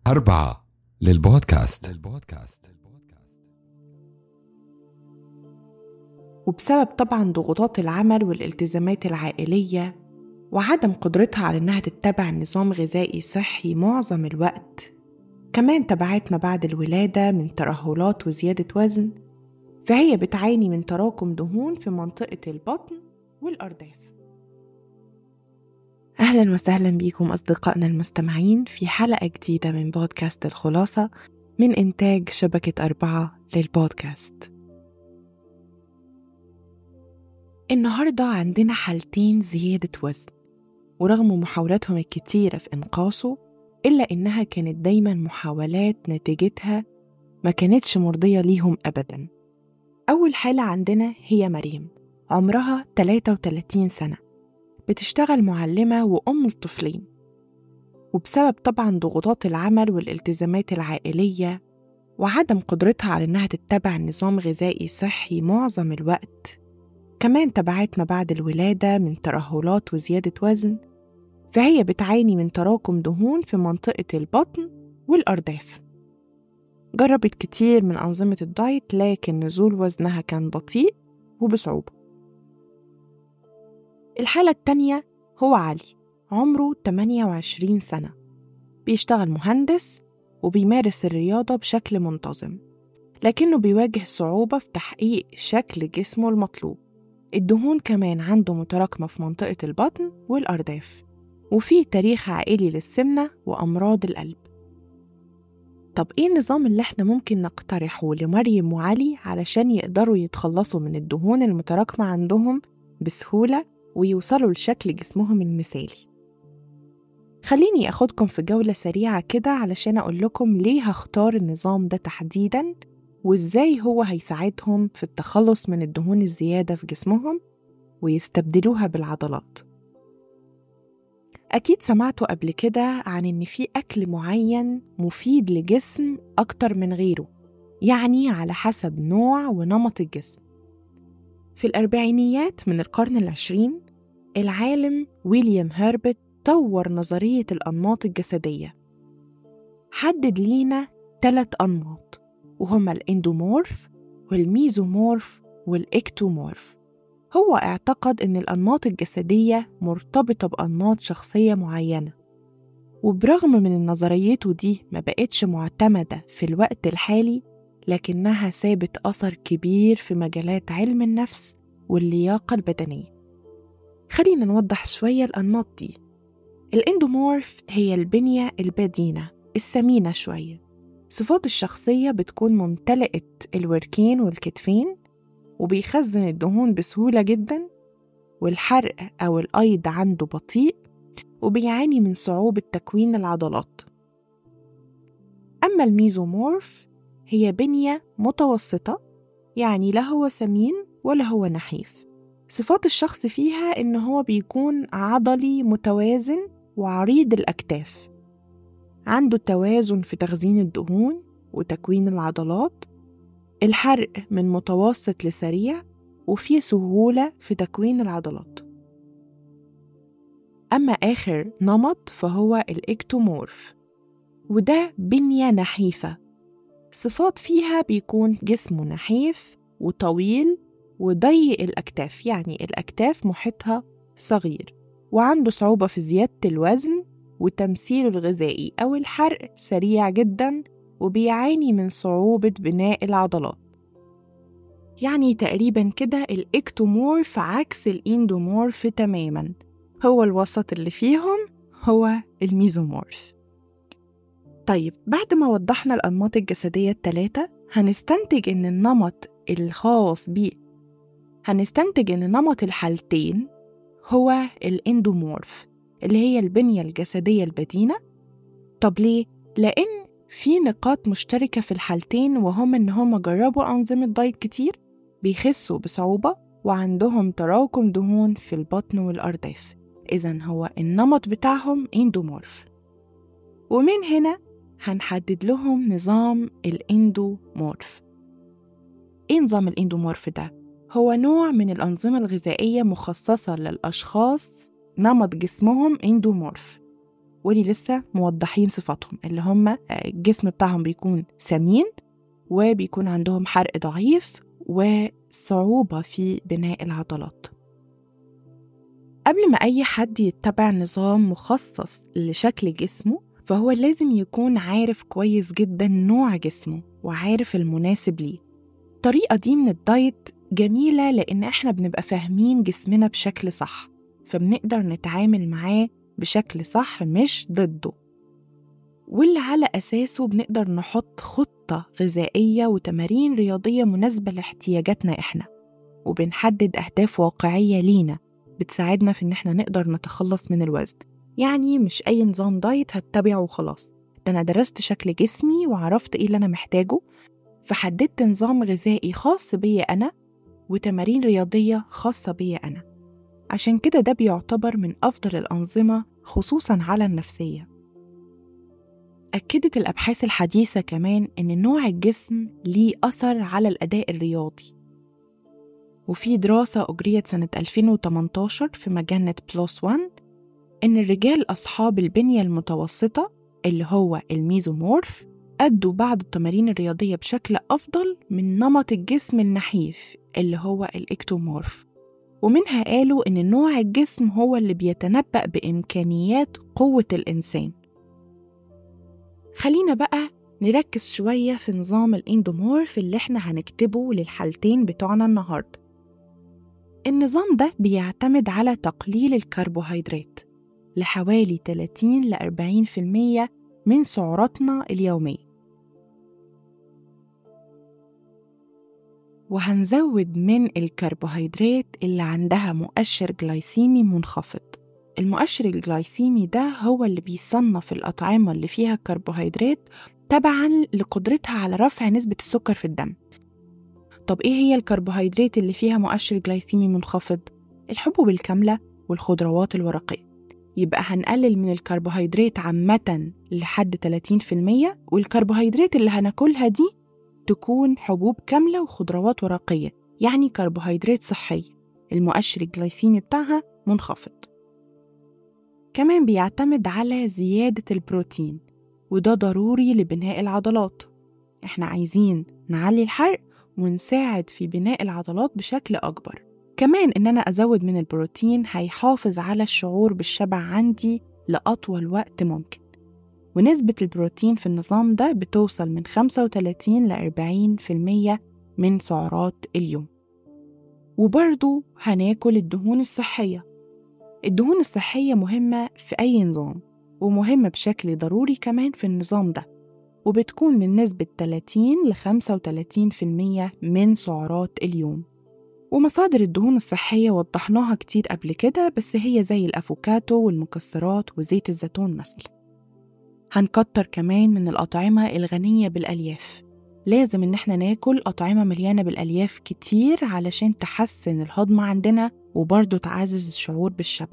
أربعة للبودكاست للبودكاست وبسبب طبعا ضغوطات العمل والالتزامات العائلية وعدم قدرتها على إنها تتبع نظام غذائي صحي معظم الوقت كمان تبعات ما بعد الولادة من ترهلات وزيادة وزن فهي بتعاني من تراكم دهون في منطقة البطن والأرداف أهلا وسهلا بكم أصدقائنا المستمعين في حلقة جديدة من بودكاست الخلاصة من إنتاج شبكة أربعة للبودكاست النهاردة عندنا حالتين زيادة وزن ورغم محاولاتهم الكتيرة في إنقاصه إلا إنها كانت دايما محاولات نتيجتها ما كانتش مرضية ليهم أبدا أول حالة عندنا هي مريم عمرها 33 سنة بتشتغل معلمة وأم لطفلين وبسبب طبعا ضغوطات العمل والالتزامات العائلية وعدم قدرتها على إنها تتبع نظام غذائي صحي معظم الوقت كمان تبعات ما بعد الولادة من ترهلات وزيادة وزن فهي بتعاني من تراكم دهون في منطقة البطن والأرداف جربت كتير من أنظمة الدايت لكن نزول وزنها كان بطيء وبصعوبة الحالة التانية هو علي عمره 28 سنة بيشتغل مهندس وبيمارس الرياضة بشكل منتظم لكنه بيواجه صعوبة في تحقيق شكل جسمه المطلوب الدهون كمان عنده متراكمة في منطقة البطن والأرداف وفيه تاريخ عائلي للسمنة وأمراض القلب طب إيه النظام اللي إحنا ممكن نقترحه لمريم وعلي علشان يقدروا يتخلصوا من الدهون المتراكمة عندهم بسهولة ويوصلوا لشكل جسمهم المثالي خليني أخدكم في جولة سريعة كده علشان أقول لكم ليه هختار النظام ده تحديداً وإزاي هو هيساعدهم في التخلص من الدهون الزيادة في جسمهم ويستبدلوها بالعضلات أكيد سمعتوا قبل كده عن إن في أكل معين مفيد لجسم أكتر من غيره يعني على حسب نوع ونمط الجسم في الأربعينيات من القرن العشرين العالم ويليام هيربت طور نظرية الأنماط الجسدية حدد لينا ثلاث أنماط وهما الإندومورف والميزومورف والإكتومورف هو اعتقد إن الأنماط الجسدية مرتبطة بأنماط شخصية معينة وبرغم من نظريته دي ما بقتش معتمدة في الوقت الحالي لكنها سابت أثر كبير في مجالات علم النفس واللياقة البدنية خلينا نوضح شوية الأنماط دي الإندومورف هي البنية البدينة السمينة شوية صفات الشخصية بتكون ممتلئة الوركين والكتفين وبيخزن الدهون بسهولة جدا والحرق أو الأيض عنده بطيء وبيعاني من صعوبة تكوين العضلات أما الميزومورف هي بنية متوسطة يعني لا هو سمين ولا هو نحيف صفات الشخص فيها إن هو بيكون عضلي متوازن وعريض الأكتاف عنده توازن في تخزين الدهون وتكوين العضلات الحرق من متوسط لسريع وفيه سهولة في تكوين العضلات أما آخر نمط فهو الإكتومورف وده بنية نحيفة صفات فيها بيكون جسمه نحيف وطويل وضيق الأكتاف يعني الأكتاف محيطها صغير وعنده صعوبة في زيادة الوزن وتمثيله الغذائي أو الحرق سريع جدا وبيعاني من صعوبة بناء العضلات يعني تقريبا كده الإكتومورف عكس الإندومورف تماما هو الوسط اللي فيهم هو الميزومورف طيب بعد ما وضحنا الأنماط الجسدية التلاتة هنستنتج إن النمط الخاص بيه هنستنتج إن نمط الحالتين هو الإندومورف اللي هي البنية الجسدية البدينة طب ليه؟ لأن في نقاط مشتركة في الحالتين وهم إن هم جربوا أنظمة دايت كتير بيخسوا بصعوبة وعندهم تراكم دهون في البطن والأرداف إذا هو النمط بتاعهم إندومورف ومن هنا هنحدد لهم نظام الإندومورف إيه نظام الإندومورف ده؟ هو نوع من الأنظمة الغذائية مخصصة للأشخاص نمط جسمهم إندومورف واللي لسه موضحين صفاتهم اللي هم آه، الجسم بتاعهم بيكون سمين وبيكون عندهم حرق ضعيف وصعوبة في بناء العضلات قبل ما أي حد يتبع نظام مخصص لشكل جسمه فهو لازم يكون عارف كويس جدا نوع جسمه وعارف المناسب ليه الطريقة دي من الدايت جميلة لأن إحنا بنبقى فاهمين جسمنا بشكل صح فبنقدر نتعامل معاه بشكل صح مش ضده واللي على أساسه بنقدر نحط خطة غذائية وتمارين رياضية مناسبة لاحتياجاتنا إحنا وبنحدد أهداف واقعية لينا بتساعدنا في إن إحنا نقدر نتخلص من الوزن يعني مش أي نظام دايت هتبعه وخلاص ده أنا درست شكل جسمي وعرفت إيه اللي أنا محتاجه فحددت نظام غذائي خاص بيا أنا وتمارين رياضية خاصة بيا أنا عشان كده ده بيعتبر من أفضل الأنظمة خصوصا على النفسية أكدت الأبحاث الحديثة كمان إن نوع الجسم ليه أثر على الأداء الرياضي وفي دراسة أجريت سنة 2018 في مجلة بلوس وان إن الرجال أصحاب البنية المتوسطة اللي هو الميزومورف أدوا بعض التمارين الرياضية بشكل أفضل من نمط الجسم النحيف اللي هو الإكتومورف ومنها قالوا إن نوع الجسم هو اللي بيتنبأ بإمكانيات قوة الإنسان خلينا بقى نركز شوية في نظام الإندومورف اللي إحنا هنكتبه للحالتين بتوعنا النهاردة النظام ده بيعتمد على تقليل الكربوهيدرات لحوالي 30 ل 40% من سعراتنا اليومية وهنزود من الكربوهيدرات اللي عندها مؤشر جلايسيمي منخفض المؤشر الجلايسيمي ده هو اللي بيصنف الأطعمة اللي فيها كربوهيدرات تبعا لقدرتها على رفع نسبة السكر في الدم طب إيه هي الكربوهيدرات اللي فيها مؤشر جلايسيمي منخفض؟ الحبوب الكاملة والخضروات الورقية يبقى هنقلل من الكربوهيدرات عامة لحد 30% والكربوهيدرات اللي هناكلها دي تكون حبوب كاملة وخضروات ورقية يعني كربوهيدرات صحية المؤشر الجلايسيمي بتاعها منخفض كمان بيعتمد على زيادة البروتين وده ضروري لبناء العضلات احنا عايزين نعلي الحرق ونساعد في بناء العضلات بشكل أكبر كمان إن أنا أزود من البروتين هيحافظ على الشعور بالشبع عندي لأطول وقت ممكن ونسبة البروتين في النظام ده بتوصل من 35 ل 40% من سعرات اليوم وبرضو هناكل الدهون الصحية الدهون الصحية مهمة في أي نظام ومهمة بشكل ضروري كمان في النظام ده وبتكون من نسبة 30 ل 35% من سعرات اليوم ومصادر الدهون الصحية وضحناها كتير قبل كده بس هي زي الأفوكاتو والمكسرات وزيت الزيتون مثلا هنكتر كمان من الأطعمة الغنية بالألياف لازم إن احنا ناكل أطعمة مليانة بالألياف كتير علشان تحسن الهضم عندنا وبرضه تعزز الشعور بالشبع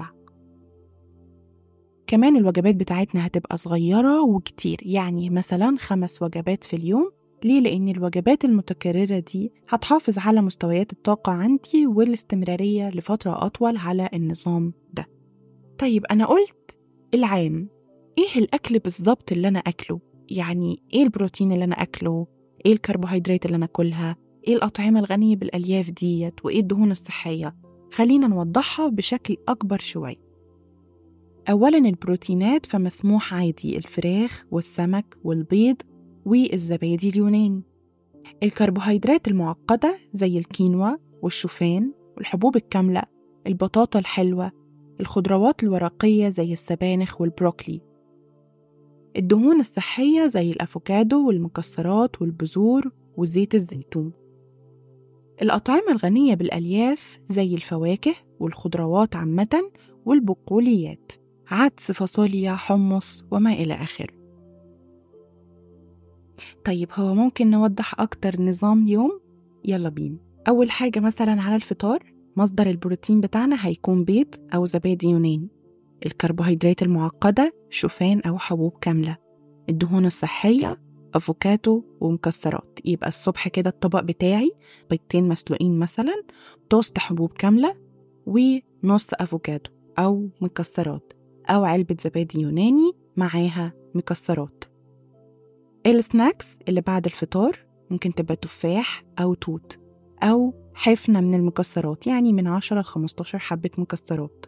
كمان الوجبات بتاعتنا هتبقى صغيرة وكتير يعني مثلا خمس وجبات في اليوم ليه؟ لأن الوجبات المتكررة دي هتحافظ على مستويات الطاقة عندي والاستمرارية لفترة أطول على النظام ده طيب أنا قلت العام إيه الأكل بالظبط اللي أنا أكله؟ يعني إيه البروتين اللي أنا أكله؟ إيه الكربوهيدرات اللي أنا أكلها؟ إيه الأطعمة الغنية بالألياف ديت؟ وإيه الدهون الصحية؟ خلينا نوضحها بشكل أكبر شوي أولا البروتينات فمسموح عادي الفراخ والسمك والبيض والزبادي اليوناني الكربوهيدرات المعقدة زي الكينوا والشوفان والحبوب الكاملة البطاطا الحلوة الخضروات الورقية زي السبانخ والبروكلي الدهون الصحية زي الأفوكادو والمكسرات والبذور وزيت الزيتون الأطعمة الغنية بالألياف زي الفواكه والخضروات عامة والبقوليات عدس فاصوليا حمص وما إلى آخره طيب هو ممكن نوضح أكتر نظام يوم؟ يلا بينا أول حاجة مثلا على الفطار مصدر البروتين بتاعنا هيكون بيض أو زبادي يوناني الكربوهيدرات المعقدة شوفان أو حبوب كاملة الدهون الصحية أفوكاتو ومكسرات يبقى الصبح كده الطبق بتاعي بيضتين مسلوقين مثلا توست حبوب كاملة ونص أفوكادو أو مكسرات أو علبة زبادي يوناني معاها مكسرات السناكس اللي بعد الفطار ممكن تبقى تفاح أو توت أو حفنة من المكسرات يعني من 10 ل 15 حبة مكسرات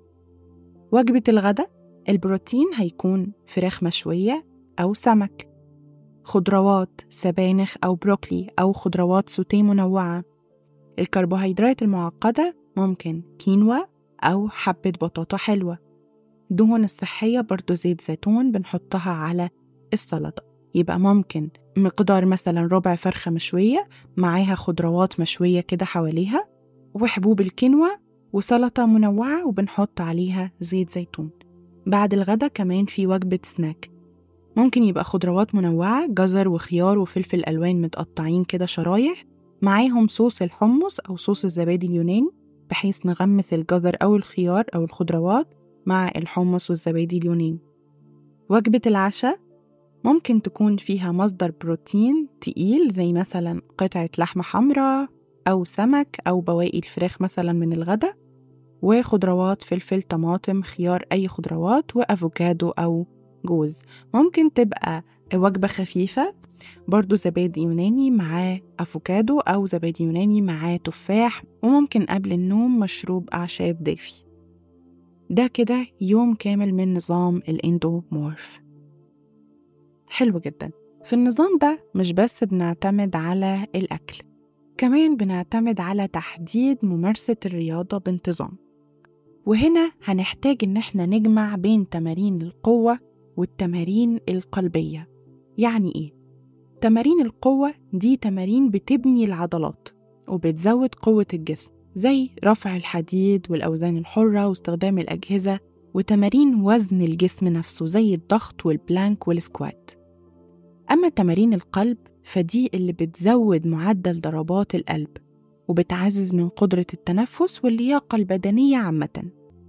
وجبة الغداء البروتين هيكون فراخ مشوية أو سمك خضروات سبانخ أو بروكلي أو خضروات سوتيه منوعة الكربوهيدرات المعقدة ممكن كينوا أو حبة بطاطا حلوة دهون الصحية برضو زيت زيتون بنحطها على السلطة يبقى ممكن مقدار مثلا ربع فرخة مشوية معاها خضروات مشوية كده حواليها وحبوب الكينوا وسلطة منوعة وبنحط عليها زيت زيتون بعد الغدا كمان في وجبة سناك ممكن يبقى خضروات منوعة جزر وخيار وفلفل ألوان متقطعين كده شرايح معاهم صوص الحمص أو صوص الزبادي اليوناني بحيث نغمس الجزر أو الخيار أو الخضروات مع الحمص والزبادي اليوناني وجبة العشاء ممكن تكون فيها مصدر بروتين تقيل زي مثلا قطعة لحمة حمراء أو سمك أو بواقي الفراخ مثلا من الغداء وخضروات فلفل طماطم خيار أي خضروات وأفوكادو أو جوز ممكن تبقى وجبة خفيفة برضو زبادي يوناني معاه أفوكادو أو زبادي يوناني معاه تفاح وممكن قبل النوم مشروب أعشاب دافي ده كده يوم كامل من نظام الإندومورف حلو جدا في النظام ده مش بس بنعتمد على الأكل كمان بنعتمد على تحديد ممارسة الرياضة بانتظام وهنا هنحتاج إن احنا نجمع بين تمارين القوة والتمارين القلبية يعني إيه؟ تمارين القوة دي تمارين بتبني العضلات وبتزود قوة الجسم زي رفع الحديد والأوزان الحرة واستخدام الأجهزة وتمارين وزن الجسم نفسه زي الضغط والبلانك والسكوات أما تمارين القلب فدي اللي بتزود معدل ضربات القلب وبتعزز من قدرة التنفس واللياقة البدنية عامة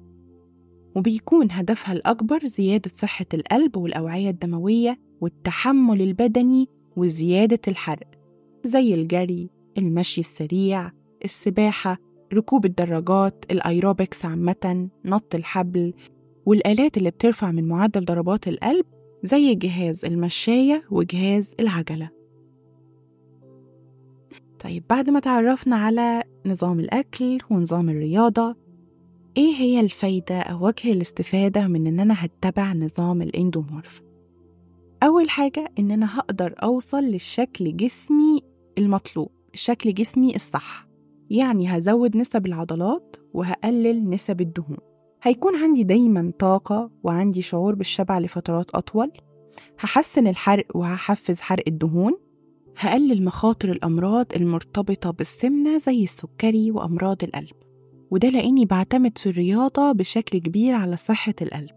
وبيكون هدفها الأكبر زيادة صحة القلب والأوعية الدموية والتحمل البدني وزيادة الحرق زي الجري المشي السريع السباحة ركوب الدراجات الأيروبكس عامة نط الحبل والآلات اللي بترفع من معدل ضربات القلب زي جهاز المشاية وجهاز العجلة طيب بعد ما تعرفنا على نظام الأكل ونظام الرياضة إيه هي الفايدة أو وجه الاستفادة من إن أنا هتبع نظام الإندومورف؟ أول حاجة إن أنا هقدر أوصل للشكل جسمي المطلوب شكل جسمي الصح يعني هزود نسب العضلات وهقلل نسب الدهون هيكون عندي دايما طاقة وعندي شعور بالشبع لفترات أطول هحسن الحرق وهحفز حرق الدهون هقلل مخاطر الأمراض المرتبطة بالسمنة زي السكري وأمراض القلب وده لأني بعتمد في الرياضة بشكل كبير على صحة القلب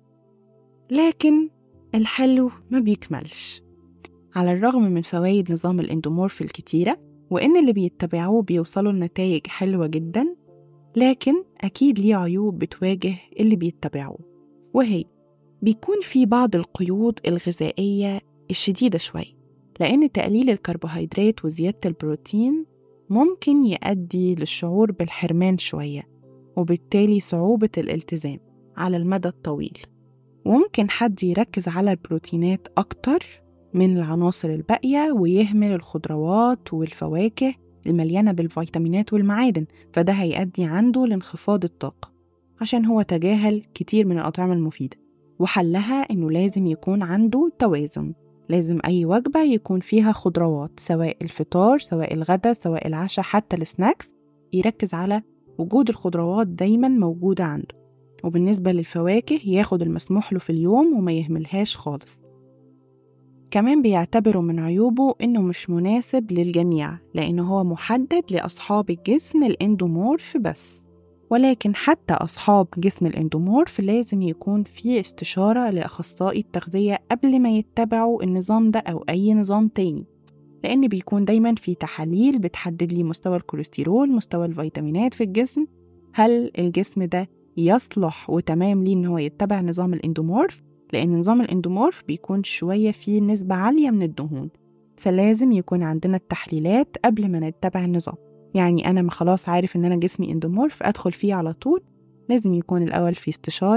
لكن الحلو ما بيكملش على الرغم من فوائد نظام الاندومورف الكتيرة وإن اللي بيتبعوه بيوصلوا لنتائج حلوة جدا لكن أكيد ليه عيوب بتواجه اللي بيتبعوه وهي بيكون في بعض القيود الغذائية الشديدة شوي لأن تقليل الكربوهيدرات وزيادة البروتين ممكن يؤدي للشعور بالحرمان شوية وبالتالي صعوبة الالتزام على المدى الطويل وممكن حد يركز على البروتينات أكتر من العناصر الباقية ويهمل الخضروات والفواكه المليانة بالفيتامينات والمعادن فده هيؤدي عنده لانخفاض الطاقة عشان هو تجاهل كتير من الأطعمة المفيدة وحلها إنه لازم يكون عنده توازن لازم أي وجبة يكون فيها خضروات سواء الفطار سواء الغدا سواء العشاء حتى السناكس يركز على وجود الخضروات دايما موجودة عنده وبالنسبة للفواكه ياخد المسموح له في اليوم وما يهملهاش خالص كمان بيعتبروا من عيوبه إنه مش مناسب للجميع لأنه هو محدد لأصحاب الجسم الإندومورف بس ولكن حتى أصحاب جسم الإندومورف لازم يكون في استشارة لأخصائي التغذية قبل ما يتبعوا النظام ده أو أي نظام تاني لأن بيكون دايما في تحاليل بتحدد لي مستوى الكوليسترول مستوى الفيتامينات في الجسم هل الجسم ده يصلح وتمام ليه إن هو يتبع نظام الإندومورف لأن نظام الإندومورف بيكون شوية فيه نسبة عالية من الدهون فلازم يكون عندنا التحليلات قبل ما نتبع النظام يعني أنا ما خلاص عارف إن أنا جسمي إندومورف أدخل فيه على طول لازم يكون الأول في استشارة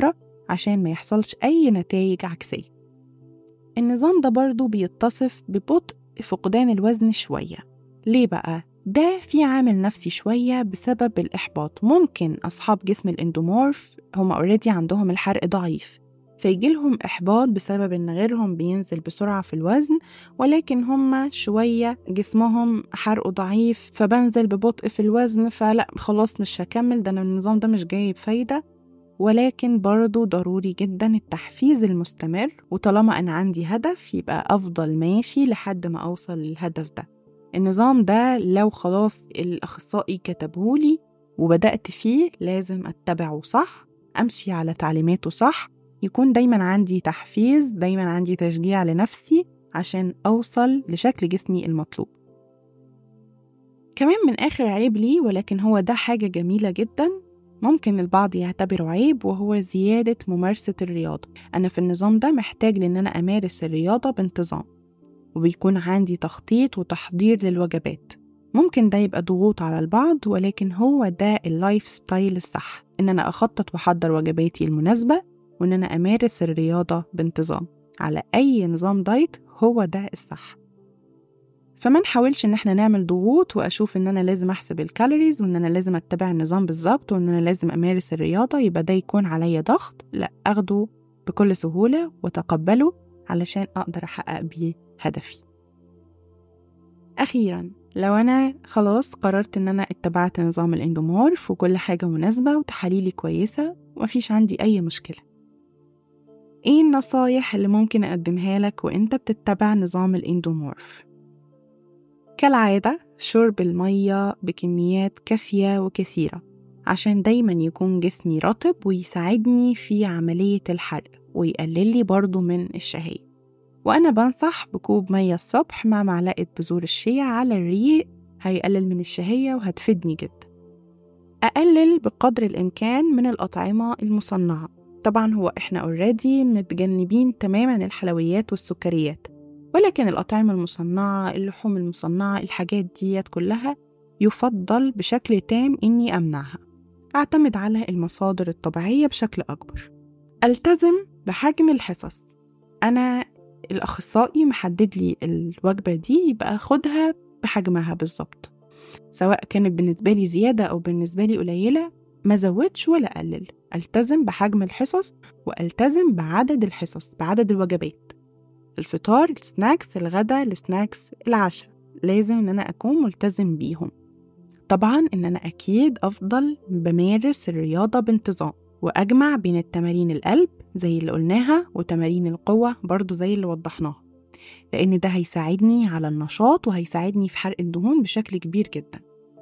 عشان ما يحصلش أي نتائج عكسية النظام ده برضو بيتصف ببطء فقدان الوزن شوية ليه بقى؟ ده في عامل نفسي شوية بسبب الإحباط ممكن أصحاب جسم الإندومورف هم اوريدي عندهم الحرق ضعيف فيجي لهم إحباط بسبب إن غيرهم بينزل بسرعة في الوزن ولكن هم شوية جسمهم حرقه ضعيف فبنزل ببطء في الوزن فلا خلاص مش هكمل ده أنا النظام ده مش جايب فايدة ولكن برضو ضروري جدا التحفيز المستمر وطالما أنا عندي هدف يبقى أفضل ماشي لحد ما أوصل للهدف ده النظام ده لو خلاص الأخصائي كتبهولي وبدأت فيه لازم أتبعه صح أمشي على تعليماته صح يكون دايما عندي تحفيز دايما عندي تشجيع لنفسي عشان أوصل لشكل جسمي المطلوب كمان من آخر عيب لي ولكن هو ده حاجة جميلة جدا ممكن البعض يعتبره عيب وهو زيادة ممارسة الرياضة أنا في النظام ده محتاج لأن أنا أمارس الرياضة بانتظام وبيكون عندي تخطيط وتحضير للوجبات ممكن ده يبقى ضغوط على البعض ولكن هو ده اللايف ستايل الصح إن أنا أخطط وأحضر وجباتي المناسبة وإن أنا أمارس الرياضة بانتظام على أي نظام دايت هو ده الصح فما نحاولش ان احنا نعمل ضغوط واشوف ان انا لازم احسب الكالوريز وان انا لازم اتبع النظام بالظبط وان انا لازم امارس الرياضه يبقى ده يكون عليا ضغط لا اخده بكل سهوله وتقبله علشان اقدر احقق بيه هدفي اخيرا لو انا خلاص قررت ان انا اتبعت نظام الاندومورف وكل حاجه مناسبه وتحاليلي كويسه ومفيش عندي اي مشكله ايه النصايح اللي ممكن اقدمها لك وانت بتتبع نظام الاندومورف كالعادة شرب المية بكميات كافية وكثيرة عشان دايما يكون جسمي رطب ويساعدني في عملية الحرق ويقلل لي برضو من الشهية وأنا بنصح بكوب مية الصبح مع معلقة بذور الشيا على الريق هيقلل من الشهية وهتفيدني جدا أقلل بقدر الإمكان من الأطعمة المصنعة طبعا هو إحنا اوريدي متجنبين تماما الحلويات والسكريات ولكن الأطعمة المصنعة اللحوم المصنعة الحاجات ديت كلها يفضل بشكل تام إني أمنعها أعتمد على المصادر الطبيعية بشكل أكبر ألتزم بحجم الحصص أنا الأخصائي محدد لي الوجبة دي يبقى أخدها بحجمها بالظبط سواء كانت بالنسبة لي زيادة أو بالنسبة لي قليلة ما زودش ولا أقلل ألتزم بحجم الحصص وألتزم بعدد الحصص بعدد الوجبات الفطار السناكس الغدا السناكس العشاء لازم ان انا اكون ملتزم بيهم طبعا ان انا اكيد افضل بمارس الرياضه بانتظام واجمع بين التمارين القلب زي اللي قلناها وتمارين القوه برضو زي اللي وضحناها لان ده هيساعدني على النشاط وهيساعدني في حرق الدهون بشكل كبير جدا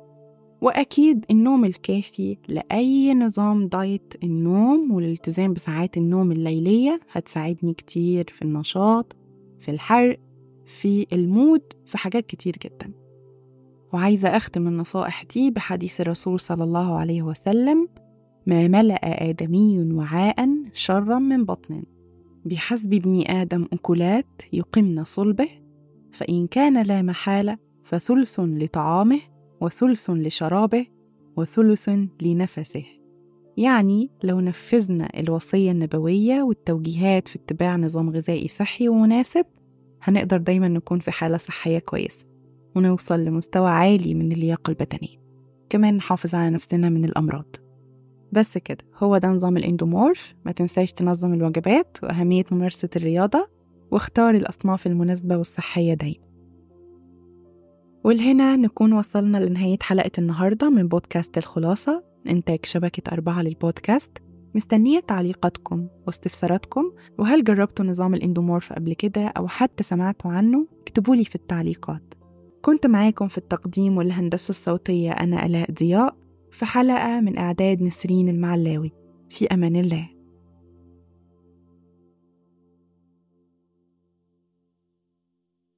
وأكيد النوم الكافي لأي نظام دايت النوم والالتزام بساعات النوم الليلية هتساعدني كتير في النشاط في الحرق في المود في حاجات كتير جدا وعايزة أختم النصائح دي بحديث الرسول صلى الله عليه وسلم ما ملأ آدمي وعاء شرا من بطن بحسب ابن آدم أكلات يقمن صلبه فإن كان لا محالة فثلث لطعامه وثلث لشرابه وثلث لنفسه يعني لو نفذنا الوصية النبوية والتوجيهات في اتباع نظام غذائي صحي ومناسب هنقدر دايما نكون في حالة صحية كويسة ونوصل لمستوى عالي من اللياقة البدنية كمان نحافظ على نفسنا من الأمراض بس كده هو ده نظام الاندومورف ما تنساش تنظم الوجبات وأهمية ممارسة الرياضة واختار الأصناف المناسبة والصحية دايما ولهنا نكون وصلنا لنهاية حلقة النهاردة من بودكاست الخلاصة إنتاج شبكة أربعة للبودكاست مستنية تعليقاتكم واستفساراتكم وهل جربتوا نظام الاندومورف قبل كده أو حتى سمعتوا عنه اكتبولي في التعليقات كنت معاكم في التقديم والهندسة الصوتية أنا ألاء ضياء في حلقة من إعداد نسرين المعلاوي في أمان الله